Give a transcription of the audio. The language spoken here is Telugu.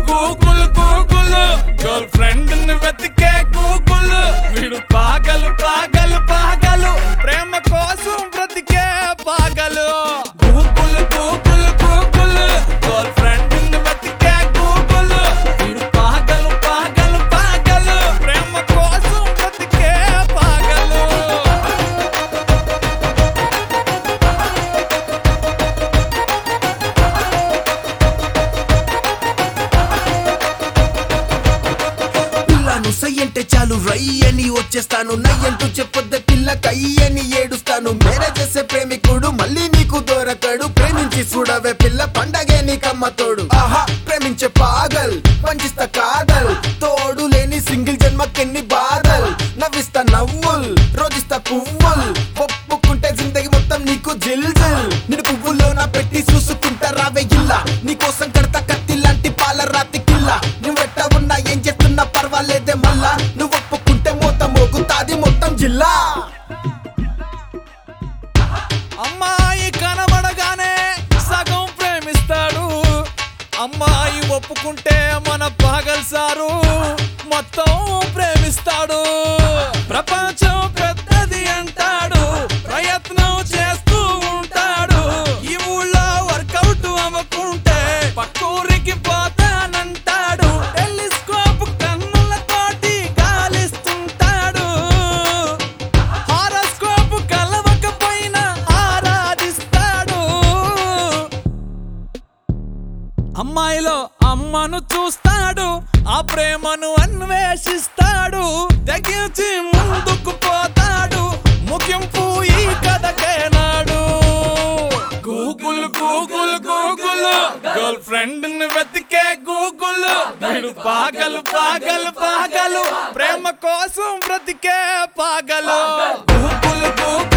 గూగుల్ గూగుల్ గర్ల్ ఫ్రెండ్ ని వెతికే గూగుల్ వీడు పాగలు పాగలు పాగలు ప్రేమ కోసం బ్రతికే పాగలు Google Google Google girlfriend ని వెతికే గూగుల్ వీడు పాగలు పాగలు పాగలు ప్రేమ కోసం బ్రతికే పాగలు పిల్లను సై అంటే చాలు రై అని వచ్చేస్తాను నై అంటూ చెప్పొద్ద పిల్ల కై అని ఏడుస్తాను మేరే చేసే ప్రేమికుడు మళ్ళీ నీకు దొరకడు ప్రేమించి చూడవే పిల్ల పండగే నీకమ్మ తోడు ఆహా ప్రేమించే పాగల్ వంచిస్తా కాదల్ తోడు లేని సింగిల్ జన్మకెన్ని బాధల్ నవ్విస్తా నవ్వుల్ రోజిస్తా పువ్వుల్ ఒప్పుకుంటే జిందగి మొత్తం నీకు జిల్ జిల్ నేను పువ్వుల్లో నా పెట్టి చూసుకుంటా రావే ఇల్లా నీకోసం కడతా కత్తి లాంటి పాల రాతి కిల్ల నువ్వెట్ట ఉన్నా ఏం చేస్తున్నా పర్వాలేదే మళ్ళా నువ్వు ఒప్పుకుంటే మొత్తం మోగుతాది మొత్తం జిల్లా అమ్మాయి కనబడగానే సగం ప్రేమిస్తాడు అమ్మాయి ఒప్పుకుంటే మన పాగల్ సారు మొత్తం ప్రేమిస్తాడు ప్రపంచం పెద్దది అంటాడు ప్రయత్నం చేస్తూ ఉంటాడు ఈ ఊళ్ళో వర్కౌట్ అవ్వకుంటే పక్కూరికి పోతానంటాడు టెలిస్కోప్ కన్నులతోటి గాలిస్తుంటాడు హారోస్కోప్ కలవకపోయినా ఆరాధిస్తాడు అమ్మాయిలో అమ్మను చూస్తాడు ఆ ప్రేమను అన్వేషిస్తాడు తెగించి ముందుకు పోతాడు ముగింపు ఈ కథకేనాడు Google Google Google girlfriend ని వెతికే గూగుల్ వీడు పాగలు పాగలు పాగలు ప్రేమ కోసం బ్రతికే పాగలు గూగుల్ గూగుల్